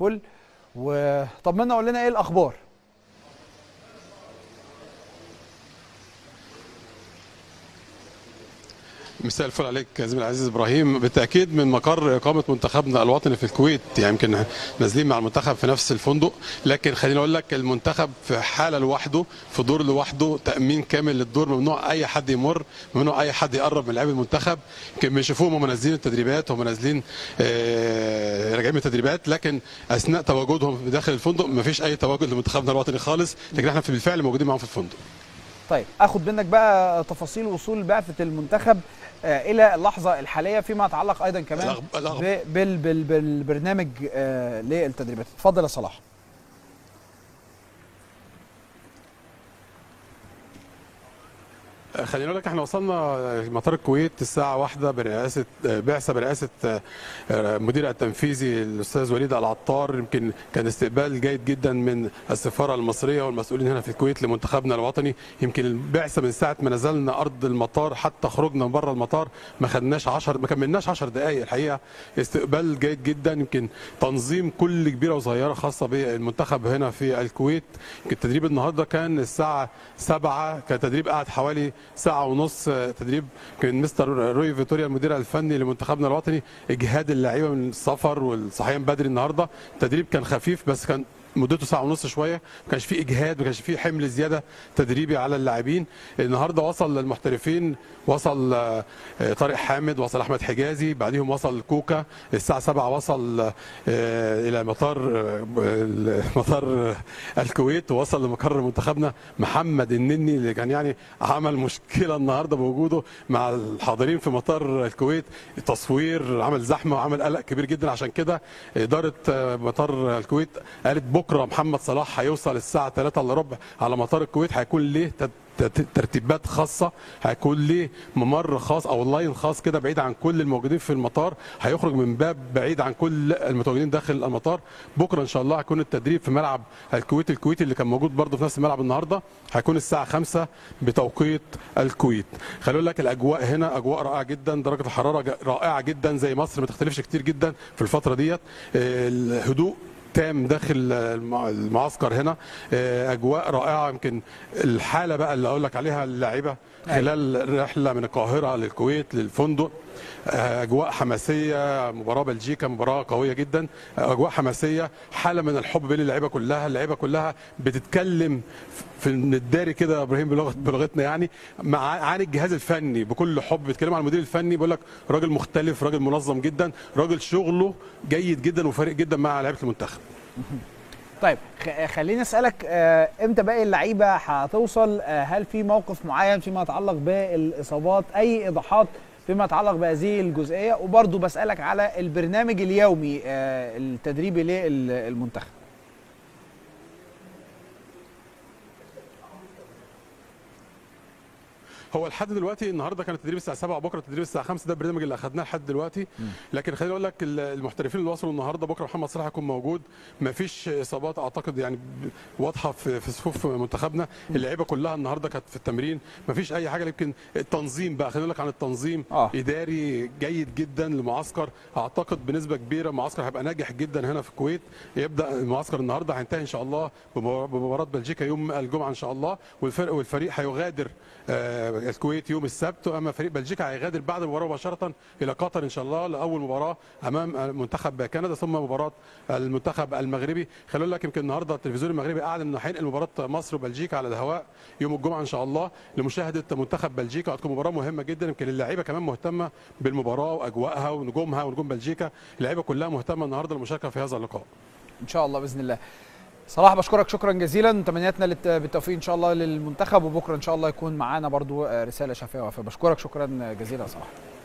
الفل وطمنا قول لنا ايه الاخبار مساء الفل عليك يا زميلي العزيز ابراهيم بالتاكيد من مقر اقامه منتخبنا الوطني في الكويت يعني يمكن نازلين مع المنتخب في نفس الفندق لكن خليني اقول لك المنتخب في حاله لوحده في دور لوحده تامين كامل للدور ممنوع اي حد يمر ممنوع اي حد يقرب من لعيب المنتخب يمكن بنشوفوهم هم نازلين التدريبات هم نازلين آه، راجعين من التدريبات لكن اثناء تواجدهم داخل الفندق ما فيش اي تواجد لمنتخبنا الوطني خالص لكن احنا في بالفعل موجودين معاهم في الفندق طيب اخد منك بقى تفاصيل وصول بعثه المنتخب آه، الى اللحظه الحاليه فيما يتعلق ايضا كمان الأخب- الأخب- ب- بال بال بالبرنامج آه، للتدريبات اتفضل يا صلاح خليني اقول لك احنا وصلنا مطار الكويت الساعه واحدة برئاسه بعثه برئاسه مدير التنفيذي الاستاذ وليد العطار يمكن كان استقبال جيد جدا من السفاره المصريه والمسؤولين هنا في الكويت لمنتخبنا الوطني يمكن البعثه من ساعه ما نزلنا ارض المطار حتى خرجنا من بره المطار ما خدناش 10 ما كملناش 10 دقائق الحقيقه استقبال جيد جدا يمكن تنظيم كل كبيره وصغيره خاصه بالمنتخب هنا في الكويت يمكن التدريب النهارده كان الساعه 7 كان تدريب قعد حوالي ساعه ونص تدريب كان مستر روي فيتوريا المدير الفني لمنتخبنا الوطني اجهاد اللعيبه من السفر والصحيان بدري النهارده التدريب كان خفيف بس كان مدته ساعه ونص شويه ما كانش فيه اجهاد ما كانش فيه حمل زياده تدريبي على اللاعبين النهارده وصل للمحترفين وصل آه، آه، طارق حامد وصل احمد حجازي بعديهم وصل كوكا الساعه 7 وصل آه، الى مطار آه، مطار آه، الكويت ووصل لمقر منتخبنا محمد النني اللي كان يعني عمل مشكله النهارده بوجوده مع الحاضرين في مطار الكويت تصوير عمل زحمه وعمل قلق كبير جدا عشان كده اداره آه، مطار الكويت قالت بكره محمد صلاح هيوصل الساعه 3 الا ربع على مطار الكويت هيكون ليه تد- تت- ترتيبات خاصه هيكون ليه ممر خاص او لاين خاص كده بعيد عن كل الموجودين في المطار هيخرج من باب بعيد عن كل المتواجدين داخل المطار بكره ان شاء الله هيكون التدريب في ملعب الكويت الكويتي اللي كان موجود برضه في نفس الملعب النهارده هيكون الساعه 5 بتوقيت الكويت خليني اقول لك الاجواء هنا اجواء رائعه جدا درجه الحراره ج- رائعه جدا زي مصر ما تختلفش كتير جدا في الفتره ديت آه، الهدوء تام داخل المع- المعسكر هنا آه، اجواء رائعه يمكن الحاله بقى اللي اقول لك عليها اللاعيبه خلال الرحله من القاهره للكويت للفندق آه، اجواء حماسيه مباراه بلجيكا مباراه قويه جدا آه، اجواء حماسيه حاله من الحب بين اللعيبه كلها اللعيبه كلها بتتكلم في الداري كده يا ابراهيم بلغه بلغتنا يعني مع عن الجهاز الفني بكل حب بيتكلموا عن المدير الفني بيقول لك راجل مختلف راجل منظم جدا راجل شغله جيد جدا وفارق جدا مع لعيبه المنتخب طيب خ- خليني اسالك آه، امتى باقي اللعيبه هتوصل آه، هل في موقف معين فيما يتعلق بالاصابات اي ايضاحات فيما يتعلق بهذه الجزئيه وبرضه بسالك على البرنامج اليومي آه، التدريبي للمنتخب هو لحد دلوقتي النهارده كان التدريب الساعه 7 وبكره التدريب الساعه 5 ده البرنامج اللي اخذناه لحد دلوقتي لكن خليني اقول لك ال- المحترفين اللي وصلوا النهارده بكره محمد صلاح هيكون موجود ما فيش اصابات اعتقد يعني ب- واضحه في في صفوف منتخبنا اللعيبه كلها النهارده كانت في التمرين ما فيش اي حاجه يمكن التنظيم بقى خليني اقول لك عن التنظيم آه. اداري جيد جدا لمعسكر اعتقد بنسبه كبيره معسكر هيبقى ناجح جدا هنا في الكويت يبدا المعسكر النهارده هينتهي ان شاء الله بمبار- بمباراه بلجيكا يوم الجمعه ان شاء الله والفرق والفريق هيغادر آه، الكويت يوم السبت اما فريق بلجيكا هيغادر بعد المباراه مباشره الى قطر ان شاء الله لاول مباراه امام منتخب كندا ثم مباراه المنتخب المغربي خليني اقول لك يمكن النهارده التلفزيون المغربي اعلن انه هينقل مباراه مصر وبلجيكا على الهواء يوم الجمعه ان شاء الله لمشاهده منتخب بلجيكا هتكون مباراه مهمه جدا يمكن اللعيبه كمان مهتمه بالمباراه واجواءها ونجومها ونجوم بلجيكا اللعيبه كلها مهتمه النهارده للمشاركه في هذا اللقاء ان شاء الله باذن الله صلاح بشكرك شكرا جزيلا تمنياتنا للت- بالتوفيق ان شاء الله للمنتخب وبكره ان شاء الله يكون معانا برضو آه، رساله شافيه ووفاء بشكرك شكرا جزيلا يا صلاح